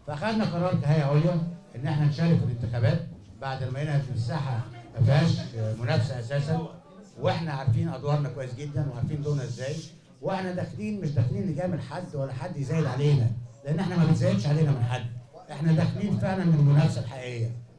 فاخذنا قرار كهيئه عليا ان احنا نشارك في الانتخابات بعد ما لقينا في الساحه ما فيهاش منافسه اساسا واحنا عارفين ادوارنا كويس جدا وعارفين دورنا ازاي واحنا داخلين مش داخلين نجامل حد ولا حد يزايد علينا لان احنا ما بنزايدش علينا من حد احنا داخلين فعلا من المنافسه الحقيقيه